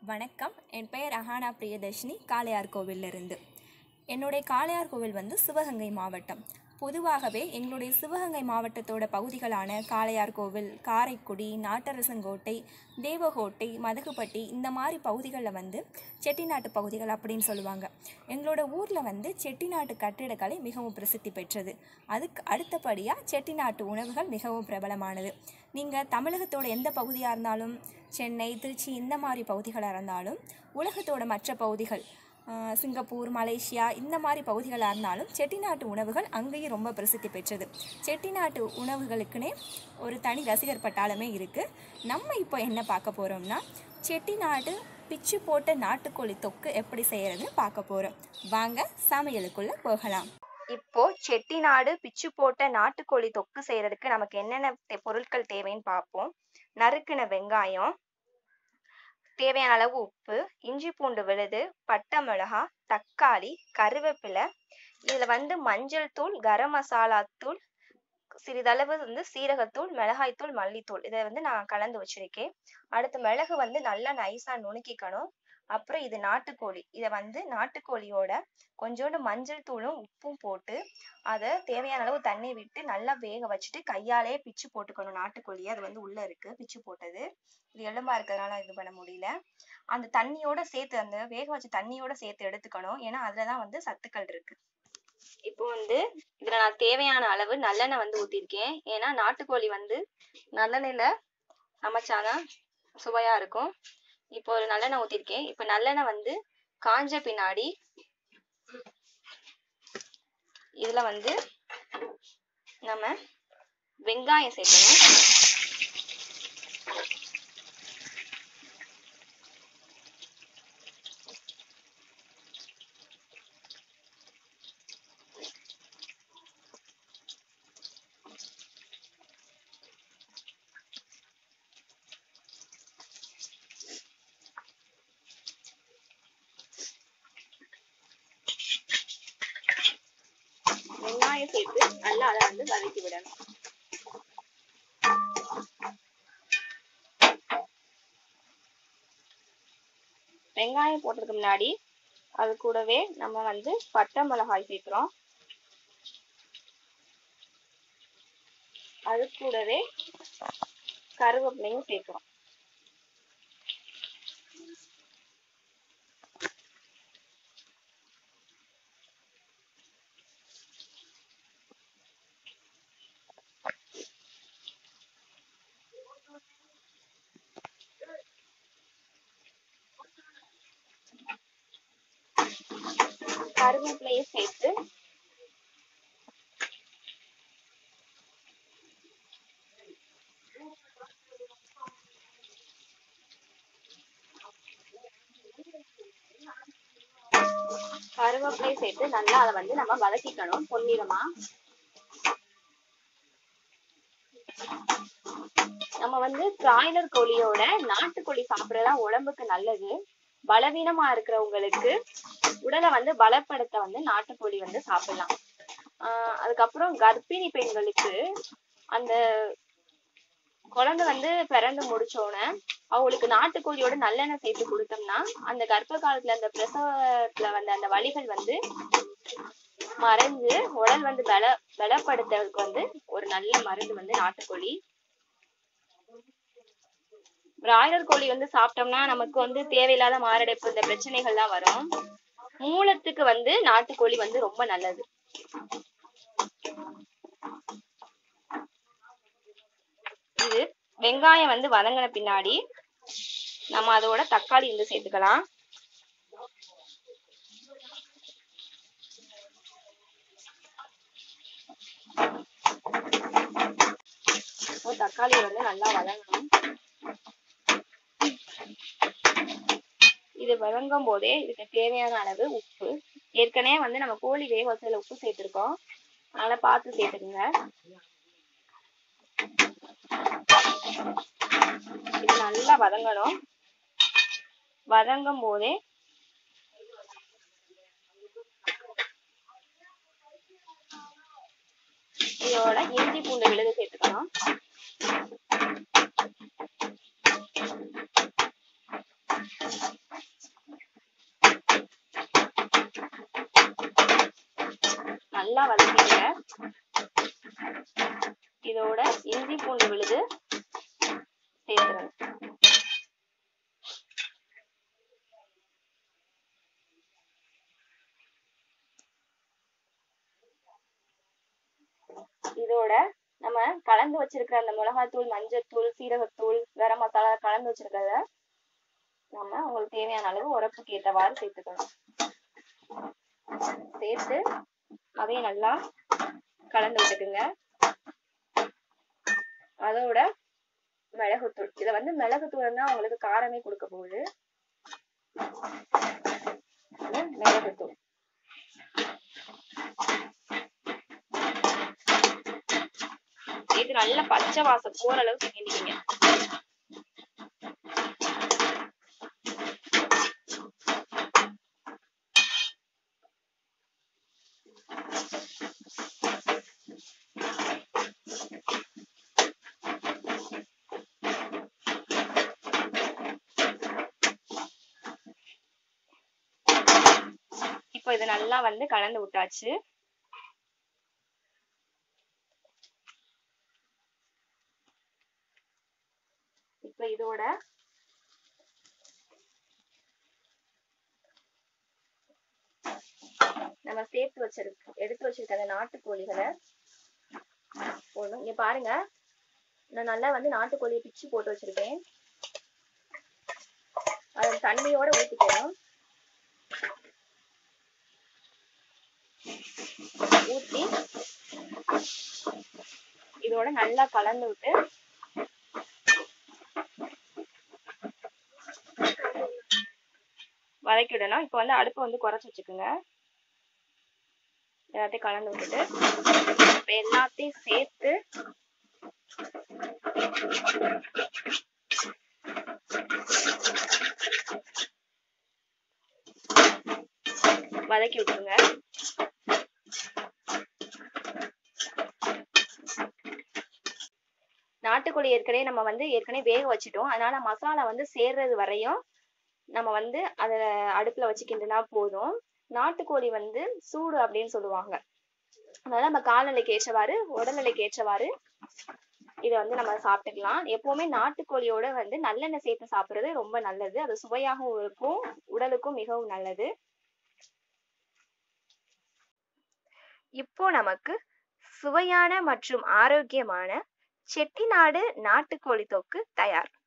வணக்கம் என் பெயர் அஹானா பிரியதர்ஷினி காளையார் கோவிலிருந்து என்னுடைய காளையார் கோவில் வந்து சிவகங்கை மாவட்டம் பொதுவாகவே எங்களுடைய சிவகங்கை மாவட்டத்தோட பகுதிகளான காளையார் கோவில் காரைக்குடி நாட்டரசங்கோட்டை தேவகோட்டை மதகுப்பட்டி இந்த மாதிரி பகுதிகளில் வந்து செட்டிநாட்டு பகுதிகள் அப்படின்னு சொல்லுவாங்க எங்களோட ஊரில் வந்து செட்டிநாட்டு கட்டிடக்கலை மிகவும் பிரசித்தி பெற்றது அதுக்கு அடுத்தபடியாக செட்டிநாட்டு உணவுகள் மிகவும் பிரபலமானது நீங்கள் தமிழகத்தோட எந்த பகுதியாக இருந்தாலும் சென்னை திருச்சி இந்த மாதிரி பகுதிகளாக இருந்தாலும் உலகத்தோட மற்ற பகுதிகள் ஆஹ் சிங்கப்பூர் மலேசியா இந்த மாதிரி பகுதிகளாக இருந்தாலும் செட்டிநாட்டு உணவுகள் அங்கேயும் ரொம்ப பிரசித்தி பெற்றது செட்டிநாட்டு உணவுகளுக்குன்னே ஒரு தனி ரசிகர் பட்டாளமே இருக்குது நம்ம இப்போ என்ன பார்க்க போகிறோம்னா செட்டிநாடு பிச்சு போட்ட நாட்டுக்கோழி தொக்கு எப்படி செய்யறதுன்னு பார்க்க போகிறோம் வாங்க சமையலுக்குள்ளே போகலாம் இப்போ செட்டிநாடு பிச்சு போட்ட நாட்டுக்கோழி தொக்கு செய்யறதுக்கு நமக்கு என்னென்ன தே- பொருட்கள் தேவைன்னு பார்ப்போம் நறுக்கின வெங்காயம் தேவையான அளவு உப்பு இஞ்சி பூண்டு விழுது பட்டை மிளகா தக்காளி கருவேப்பிலை இதுல வந்து மஞ்சள் தூள் கரம் மசாலா தூள் சிறிதளவு வந்து சீரகத்தூள் மிளகாய்த்தூள் மல்லித்தூள் இதை வந்து நான் கலந்து வச்சிருக்கேன் அடுத்து மிளகு வந்து நல்லா நைஸா நுணுக்கிக்கணும் அப்புறம் இது நாட்டுக்கோழி இதை வந்து நாட்டுக்கோழியோட கொஞ்சோண்டு மஞ்சள் தூளும் உப்பும் போட்டு அதை தேவையான அளவு தண்ணி விட்டு நல்லா வேக வச்சுட்டு கையாலேயே பிச்சு போட்டுக்கணும் நாட்டுக்கோழியை அது வந்து உள்ள இருக்கு பிச்சு போட்டது இது எலும்பா இருக்கிறதுனால இது பண்ண முடியல அந்த தண்ணியோட சேர்த்து அந்த வேக வச்ச தண்ணியோட சேர்த்து எடுத்துக்கணும் ஏன்னா அதுலதான் வந்து சத்துக்கள் இருக்கு இப்போ வந்து இதுல நான் தேவையான அளவு நல்லெண்ணெய் வந்து ஊத்திருக்கேன் ஏன்னா நாட்டுக்கோழி வந்து நல்லெண்ணெயில சமைச்சாதான் சுவையா இருக்கும் இப்போ ஒரு நல்லெண்ணெய் ஊத்திருக்கேன் இப்போ நல்லெண்ணெய் வந்து காஞ்ச பின்னாடி இதுல வந்து நம்ம வெங்காயம் சேர்க்கணும் வெங்காயம் சேர்த்து நல்லா அதை வந்து வதக்கி விடணும் வெங்காயம் போட்டதுக்கு முன்னாடி அது கூடவே நம்ம வந்து பட்டை மிளகாய் சேர்க்கிறோம் அது கூடவே கருவேப்பிலையும் சேர்க்கிறோம் கருவேப்பிலையும் சேர்த்து கருவேப்பிலையும் சேர்த்து நல்லா அதை வந்து நம்ம வதக்கிக்கணும் பொன்னிறமா நம்ம வந்து பிராய்லர் கோழியோட நாட்டுக்கோழி சாப்பிடுறதா உடம்புக்கு நல்லது பலவீனமா இருக்கிறவங்களுக்கு உடலை வந்து பலப்படுத்த வந்து நாட்டுக்கோழி வந்து சாப்பிடலாம் ஆஹ் அதுக்கப்புறம் கர்ப்பிணி பெண்களுக்கு அந்த குழந்தை வந்து பிறந்து முடிச்ச உடனே அவங்களுக்கு நாட்டுக்கோழியோட நல்லெண்ணெய் சேர்த்து கொடுத்தோம்னா அந்த கர்ப்ப காலத்துல அந்த பிரசவத்துல வந்த அந்த வலிகள் வந்து மறைஞ்சு உடல் வந்து பல பலப்படுத்துறதுக்கு வந்து ஒரு நல்ல மருந்து வந்து நாட்டுக்கோழி பிராய்லர் கோழி வந்து சாப்பிட்டோம்னா நமக்கு வந்து தேவையில்லாத மாரடைப்பு இந்த பிரச்சனைகள்லாம் வரும் மூலத்துக்கு வந்து நாட்டுக்கோழி வந்து ரொம்ப நல்லது இது வெங்காயம் வந்து வதங்கின பின்னாடி நம்ம அதோட தக்காளி வந்து சேர்த்துக்கலாம் இப்போ தக்காளி வந்து நல்லா வதங்கணும் இது வதங்கும் போதே இதுக்கு தேவையான அளவு உப்பு ஏற்கனவே வந்து நம்ம கோழி வேக வச்சதுல உப்பு சேர்த்திருக்கோம் அதனால பார்த்து சேர்த்துக்குங்க இது நல்லா வதங்கணும் வதங்கும் போதே இதோட இஞ்சி பூண்டு விழுது சேர்த்துக்கலாம் நல்லா வதக்கிடுங்க இதோட இஞ்சி பூண்டு விழுது சேர்த்துருங்க இதோட நம்ம கலந்து வச்சிருக்கிற அந்த மிளகாத்தூள் மஞ்சத்தூள் சீரகத்தூள் கரம் மசாலா கலந்து வச்சிருக்கிறத நம்ம உங்களுக்கு தேவையான அளவு உரப்புக்கு ஏற்றவாறு சேர்த்துக்கணும் சேர்த்து அதையும் நல்லா கலந்து விட்டுக்குங்க அதோட மிளகுத்தூள் இதை வந்து மிளகுத்தூள் தான் உங்களுக்கு காரமே கொடுக்க போகுது மிளகுத்தூள் இது நல்ல பச்சை வாசம் போற அளவுக்கு கிண்டிக்கிங்க இப்போ இது நல்லா வந்து கலந்து விட்டாச்சு இப்ப இதோட நம்ம சேர்த்து வச்சிருக்க எடுத்து வச்சிருக்க அந்த நாட்டுக்கோழிகளை போடணும் இங்க பாருங்க நான் நல்லா வந்து நாட்டுக்கோழியை பிச்சு போட்டு வச்சிருக்கேன் அதை தண்ணியோட ஊத்திக்கணும் ஊத்தி இதோட நல்லா கலந்து விட்டு வதக்கிடணும் இப்போ வந்து அடுப்பை வந்து குறைச்சி வச்சுக்கோங்க எல்லாத்தையும் கலந்து விட்டுட்டு இப்போ எல்லாத்தையும் சேர்த்து வதக்கி விட்டுருங்க நாட்டுக்கோழி ஏற்கனவே நம்ம வந்து ஏற்கனவே வேக வச்சுட்டோம் அதனால மசாலா வந்து சேர்றது வரையும் நம்ம வந்து அதை அடுப்புல வச்சுக்கிட்டுனா போதும் நாட்டுக்கோழி வந்து சூடு அப்படின்னு சொல்லுவாங்க அதனால நம்ம கால்நிலைக்கு ஏற்றவாறு உடல்நிலைக்கு ஏற்றவாறு இதை வந்து நம்ம சாப்பிட்டுக்கலாம் எப்பவுமே நாட்டுக்கோழியோட வந்து நல்லெண்ணெய் சேர்த்து சாப்பிடுறது ரொம்ப நல்லது அது சுவையாகவும் இருக்கும் உடலுக்கும் மிகவும் நல்லது இப்போ நமக்கு சுவையான மற்றும் ஆரோக்கியமான செட்டிநாடு நாட்டுக்கோழி தொக்கு தயார்